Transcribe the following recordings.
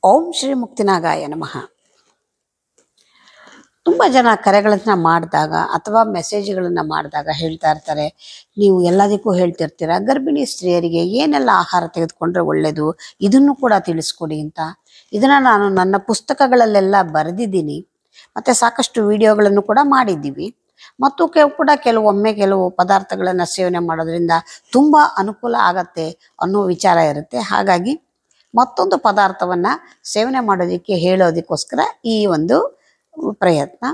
ಓಂ ಶ್ರೀ ಮುಕ್ತಿನಾಗಾಯ ನಮಃ ತುಂಬ ಜನ ಕರೆಗಳನ್ನ ಮಾಡಿದಾಗ ಅಥವಾ ಮೆಸೇಜ್ಗಳನ್ನ ಮಾಡಿದಾಗ ಹೇಳ್ತಾ ಇರ್ತಾರೆ ನೀವು ಎಲ್ಲದಕ್ಕೂ ಹೇಳ್ತಿರ್ತೀರ ಗರ್ಭಿಣಿ ಸ್ತ್ರೀಯರಿಗೆ ಏನೆಲ್ಲ ಆಹಾರ ತೆಗೆದುಕೊಂಡ್ರೆ ಒಳ್ಳೆಯದು ಇದನ್ನು ಕೂಡ ತಿಳಿಸ್ಕೊಡಿ ಅಂತ ಇದನ್ನ ನಾನು ನನ್ನ ಪುಸ್ತಕಗಳಲ್ಲೆಲ್ಲ ಬರೆದಿದ್ದೀನಿ ಮತ್ತೆ ಸಾಕಷ್ಟು ವಿಡಿಯೋಗಳನ್ನು ಕೂಡ ಮಾಡಿದ್ದೀವಿ ಮತ್ತು ಕೆಲ ಕೂಡ ಕೆಲವೊಮ್ಮೆ ಕೆಲವು ಪದಾರ್ಥಗಳನ್ನು ಸೇವನೆ ಮಾಡೋದ್ರಿಂದ ತುಂಬ ಅನುಕೂಲ ಆಗತ್ತೆ ಅನ್ನೋ ವಿಚಾರ ಇರುತ್ತೆ ಹಾಗಾಗಿ ಮತ್ತೊಂದು ಪದಾರ್ಥವನ್ನ ಸೇವನೆ ಮಾಡೋದಕ್ಕೆ ಹೇಳೋದಕ್ಕೋಸ್ಕರ ಈ ಒಂದು ಪ್ರಯತ್ನ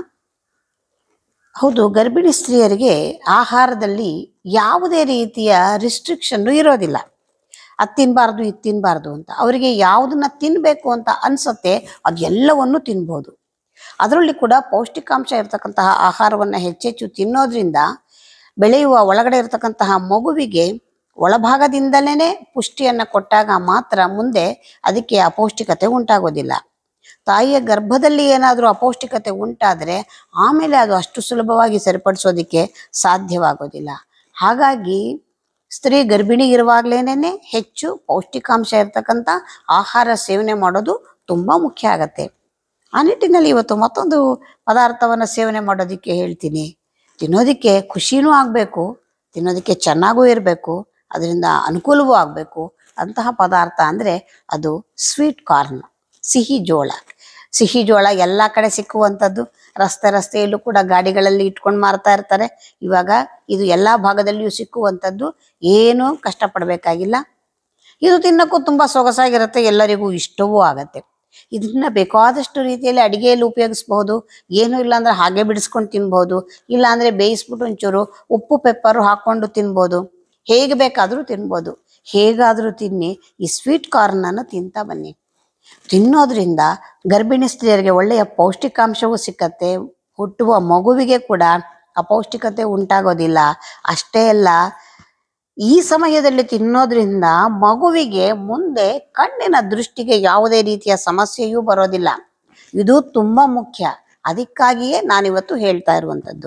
ಹೌದು ಗರ್ಭಿಣಿ ಸ್ತ್ರೀಯರಿಗೆ ಆಹಾರದಲ್ಲಿ ಯಾವುದೇ ರೀತಿಯ ರಿಸ್ಟ್ರಿಕ್ಷನ್ ಇರೋದಿಲ್ಲ ಅದು ತಿನ್ನಬಾರ್ದು ಇದು ತಿನ್ನಬಾರ್ದು ಅಂತ ಅವರಿಗೆ ಯಾವುದನ್ನ ತಿನ್ನಬೇಕು ಅಂತ ಅನ್ಸತ್ತೆ ಅದೆಲ್ಲವನ್ನು ತಿನ್ಬೋದು ಅದರಲ್ಲಿ ಕೂಡ ಪೌಷ್ಟಿಕಾಂಶ ಇರತಕ್ಕಂತಹ ಆಹಾರವನ್ನು ಹೆಚ್ಚೆಚ್ಚು ತಿನ್ನೋದ್ರಿಂದ ಬೆಳೆಯುವ ಒಳಗಡೆ ಇರತಕ್ಕಂತಹ ಮಗುವಿಗೆ ಒಳಭಾಗದಿಂದಲೇ ಪುಷ್ಟಿಯನ್ನು ಕೊಟ್ಟಾಗ ಮಾತ್ರ ಮುಂದೆ ಅದಕ್ಕೆ ಅಪೌಷ್ಟಿಕತೆ ಉಂಟಾಗೋದಿಲ್ಲ ತಾಯಿಯ ಗರ್ಭದಲ್ಲಿ ಏನಾದರೂ ಅಪೌಷ್ಟಿಕತೆ ಉಂಟಾದರೆ ಆಮೇಲೆ ಅದು ಅಷ್ಟು ಸುಲಭವಾಗಿ ಸರಿಪಡಿಸೋದಕ್ಕೆ ಸಾಧ್ಯವಾಗೋದಿಲ್ಲ ಹಾಗಾಗಿ ಸ್ತ್ರೀ ಗರ್ಭಿಣಿ ಇರುವಾಗಲೇನೆ ಹೆಚ್ಚು ಪೌಷ್ಟಿಕಾಂಶ ಇರತಕ್ಕಂಥ ಆಹಾರ ಸೇವನೆ ಮಾಡೋದು ತುಂಬ ಮುಖ್ಯ ಆಗತ್ತೆ ಆ ನಿಟ್ಟಿನಲ್ಲಿ ಇವತ್ತು ಮತ್ತೊಂದು ಪದಾರ್ಥವನ್ನು ಸೇವನೆ ಮಾಡೋದಕ್ಕೆ ಹೇಳ್ತೀನಿ ತಿನ್ನೋದಕ್ಕೆ ಖುಷಿನೂ ಆಗಬೇಕು ತಿನ್ನೋದಕ್ಕೆ ಚೆನ್ನಾಗೂ ಇರಬೇಕು ಅದರಿಂದ ಅನುಕೂಲವೂ ಆಗಬೇಕು ಅಂತಹ ಪದಾರ್ಥ ಅಂದರೆ ಅದು ಸ್ವೀಟ್ ಕಾರ್ನ್ ಸಿಹಿ ಜೋಳ ಸಿಹಿ ಜೋಳ ಎಲ್ಲ ಕಡೆ ಸಿಕ್ಕುವಂಥದ್ದು ರಸ್ತೆ ರಸ್ತೆಯಲ್ಲೂ ಕೂಡ ಗಾಡಿಗಳಲ್ಲಿ ಇಟ್ಕೊಂಡು ಮಾರ್ತಾ ಇರ್ತಾರೆ ಇವಾಗ ಇದು ಎಲ್ಲ ಭಾಗದಲ್ಲಿಯೂ ಸಿಕ್ಕುವಂಥದ್ದು ಏನೂ ಕಷ್ಟಪಡಬೇಕಾಗಿಲ್ಲ ಇದು ತಿನ್ನಕ್ಕೂ ತುಂಬ ಸೊಗಸಾಗಿರುತ್ತೆ ಎಲ್ಲರಿಗೂ ಇಷ್ಟವೂ ಆಗತ್ತೆ ಇದನ್ನ ಬೇಕಾದಷ್ಟು ರೀತಿಯಲ್ಲಿ ಅಡಿಗೆಯಲ್ಲಿ ಉಪಯೋಗಿಸ್ಬಹುದು ಏನೂ ಇಲ್ಲ ಅಂದ್ರೆ ಹಾಗೆ ಬಿಡಿಸ್ಕೊಂಡು ತಿನ್ಬೋದು ಇಲ್ಲ ಅಂದ್ರೆ ಬೇಯಿಸ್ಬಿಟ್ಟು ಒಂಚೂರು ಉಪ್ಪು ಪೆಪ್ಪರು ಹಾಕೊಂಡು ತಿನ್ಬೋದು ಹೇಗೆ ಬೇಕಾದರೂ ತಿನ್ಬೋದು ಹೇಗಾದರೂ ತಿನ್ನಿ ಈ ಸ್ವೀಟ್ ಕಾರ್ನನ್ನು ತಿಂತ ಬನ್ನಿ ತಿನ್ನೋದ್ರಿಂದ ಗರ್ಭಿಣಿ ಸ್ತ್ರೀಯರಿಗೆ ಒಳ್ಳೆಯ ಪೌಷ್ಟಿಕಾಂಶವೂ ಸಿಕ್ಕತ್ತೆ ಹುಟ್ಟುವ ಮಗುವಿಗೆ ಕೂಡ ಅಪೌಷ್ಟಿಕತೆ ಉಂಟಾಗೋದಿಲ್ಲ ಅಷ್ಟೇ ಅಲ್ಲ ಈ ಸಮಯದಲ್ಲಿ ತಿನ್ನೋದ್ರಿಂದ ಮಗುವಿಗೆ ಮುಂದೆ ಕಣ್ಣಿನ ದೃಷ್ಟಿಗೆ ಯಾವುದೇ ರೀತಿಯ ಸಮಸ್ಯೆಯೂ ಬರೋದಿಲ್ಲ ಇದು ತುಂಬಾ ಮುಖ್ಯ ಅದಕ್ಕಾಗಿಯೇ ನಾನಿವತ್ತು ಹೇಳ್ತಾ ಇರುವಂಥದ್ದು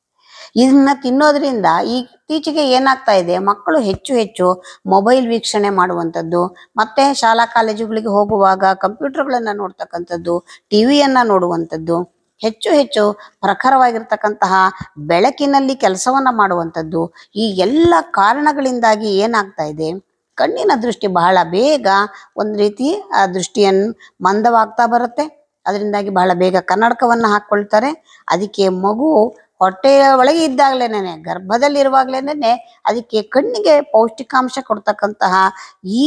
ಇದನ್ನ ತಿನ್ನೋದ್ರಿಂದ ಇತ್ತೀಚೆಗೆ ಏನಾಗ್ತಾ ಇದೆ ಮಕ್ಕಳು ಹೆಚ್ಚು ಹೆಚ್ಚು ಮೊಬೈಲ್ ವೀಕ್ಷಣೆ ಮಾಡುವಂಥದ್ದು ಮತ್ತೆ ಶಾಲಾ ಕಾಲೇಜುಗಳಿಗೆ ಹೋಗುವಾಗ ಕಂಪ್ಯೂಟರ್ಗಳನ್ನ ನೋಡ್ತಕ್ಕಂಥದ್ದು ಟಿವಿಯನ್ನ ನೋಡುವಂಥದ್ದು ಹೆಚ್ಚು ಹೆಚ್ಚು ಪ್ರಖರವಾಗಿರ್ತಕ್ಕಂತಹ ಬೆಳಕಿನಲ್ಲಿ ಕೆಲಸವನ್ನ ಮಾಡುವಂಥದ್ದು ಈ ಎಲ್ಲ ಕಾರಣಗಳಿಂದಾಗಿ ಏನಾಗ್ತಾ ಇದೆ ಕಣ್ಣಿನ ದೃಷ್ಟಿ ಬಹಳ ಬೇಗ ಒಂದು ರೀತಿ ಆ ದೃಷ್ಟಿಯನ್ನು ಮಂದವಾಗ್ತಾ ಬರುತ್ತೆ ಅದರಿಂದಾಗಿ ಬಹಳ ಬೇಗ ಕನ್ನಡಕವನ್ನು ಹಾಕ್ಕೊಳ್ತಾರೆ ಅದಕ್ಕೆ ಮಗು ಹೊಟ್ಟೆಯ ಒಳಗೆ ಇದ್ದಾಗಲೇನೆ ಗರ್ಭದಲ್ಲಿರುವಾಗಲೇನೆ ಅದಕ್ಕೆ ಕಣ್ಣಿಗೆ ಪೌಷ್ಟಿಕಾಂಶ ಕೊಡ್ತಕ್ಕಂತಹ ಈ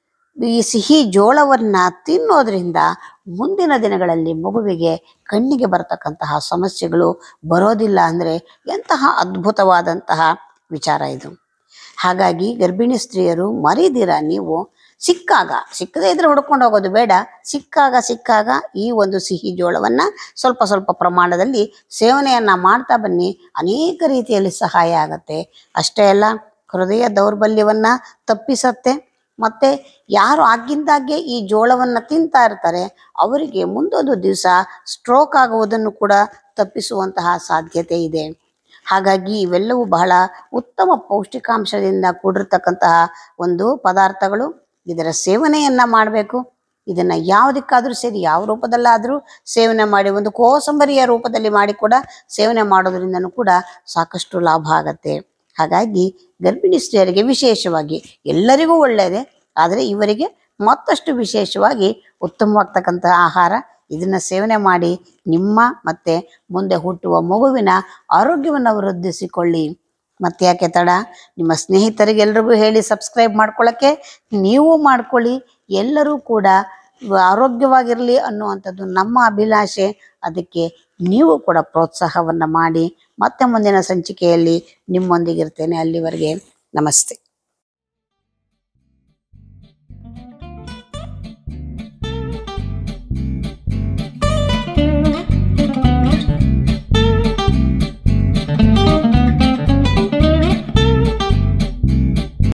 ಈ ಸಿಹಿ ಜೋಳವನ್ನ ತಿನ್ನೋದ್ರಿಂದ ಮುಂದಿನ ದಿನಗಳಲ್ಲಿ ಮಗುವಿಗೆ ಕಣ್ಣಿಗೆ ಬರತಕ್ಕಂತಹ ಸಮಸ್ಯೆಗಳು ಬರೋದಿಲ್ಲ ಅಂದ್ರೆ ಎಂತಹ ಅದ್ಭುತವಾದಂತಹ ವಿಚಾರ ಇದು ಹಾಗಾಗಿ ಗರ್ಭಿಣಿ ಸ್ತ್ರೀಯರು ಮರಿದಿರ ನೀವು ಸಿಕ್ಕಾಗ ಸಿಕ್ಕದೇ ಇದ್ರೆ ಹುಡ್ಕೊಂಡು ಹೋಗೋದು ಬೇಡ ಸಿಕ್ಕಾಗ ಸಿಕ್ಕಾಗ ಈ ಒಂದು ಸಿಹಿ ಜೋಳವನ್ನ ಸ್ವಲ್ಪ ಸ್ವಲ್ಪ ಪ್ರಮಾಣದಲ್ಲಿ ಸೇವನೆಯನ್ನ ಮಾಡ್ತಾ ಬನ್ನಿ ಅನೇಕ ರೀತಿಯಲ್ಲಿ ಸಹಾಯ ಆಗತ್ತೆ ಅಷ್ಟೇ ಅಲ್ಲ ಹೃದಯ ದೌರ್ಬಲ್ಯವನ್ನ ತಪ್ಪಿಸತ್ತೆ ಮತ್ತೆ ಯಾರು ಆಗಿಂದಾಗೆ ಈ ಜೋಳವನ್ನ ತಿಂತಾ ಇರ್ತಾರೆ ಅವರಿಗೆ ಮುಂದೊಂದು ದಿವಸ ಸ್ಟ್ರೋಕ್ ಆಗುವುದನ್ನು ಕೂಡ ತಪ್ಪಿಸುವಂತಹ ಸಾಧ್ಯತೆ ಇದೆ ಹಾಗಾಗಿ ಇವೆಲ್ಲವೂ ಬಹಳ ಉತ್ತಮ ಪೌಷ್ಟಿಕಾಂಶದಿಂದ ಕೂಡಿರ್ತಕ್ಕಂತಹ ಒಂದು ಪದಾರ್ಥಗಳು ಇದರ ಸೇವನೆಯನ್ನ ಮಾಡಬೇಕು ಇದನ್ನ ಯಾವುದಕ್ಕಾದ್ರೂ ಸರಿ ಯಾವ ರೂಪದಲ್ಲಾದ್ರೂ ಸೇವನೆ ಮಾಡಿ ಒಂದು ಕೋಸಂಬರಿಯ ರೂಪದಲ್ಲಿ ಮಾಡಿ ಕೂಡ ಸೇವನೆ ಮಾಡೋದ್ರಿಂದನೂ ಕೂಡ ಸಾಕಷ್ಟು ಲಾಭ ಆಗತ್ತೆ ಹಾಗಾಗಿ ಗರ್ಭಿಣಿ ಸ್ತ್ರೀಯರಿಗೆ ವಿಶೇಷವಾಗಿ ಎಲ್ಲರಿಗೂ ಒಳ್ಳೆಯದೇ ಆದರೆ ಇವರಿಗೆ ಮತ್ತಷ್ಟು ವಿಶೇಷವಾಗಿ ಉತ್ತಮವಾಗ್ತಕ್ಕಂತಹ ಆಹಾರ ಇದನ್ನ ಸೇವನೆ ಮಾಡಿ ನಿಮ್ಮ ಮತ್ತೆ ಮುಂದೆ ಹುಟ್ಟುವ ಮಗುವಿನ ಆರೋಗ್ಯವನ್ನು ವೃದ್ಧಿಸಿಕೊಳ್ಳಿ ಮತ್ತೆ ಯಾಕೆ ತಡ ನಿಮ್ಮ ಸ್ನೇಹಿತರಿಗೆ ಎಲ್ರಿಗೂ ಹೇಳಿ ಸಬ್ಸ್ಕ್ರೈಬ್ ಮಾಡ್ಕೊಳ್ಳೋಕ್ಕೆ ನೀವು ಮಾಡ್ಕೊಳ್ಳಿ ಎಲ್ಲರೂ ಕೂಡ ಆರೋಗ್ಯವಾಗಿರಲಿ ಅನ್ನುವಂಥದ್ದು ನಮ್ಮ ಅಭಿಲಾಷೆ ಅದಕ್ಕೆ ನೀವು ಕೂಡ ಪ್ರೋತ್ಸಾಹವನ್ನು ಮಾಡಿ ಮತ್ತೆ ಮುಂದಿನ ಸಂಚಿಕೆಯಲ್ಲಿ ನಿಮ್ಮೊಂದಿಗಿರ್ತೇನೆ ಅಲ್ಲಿವರೆಗೆ ನಮಸ್ತೆ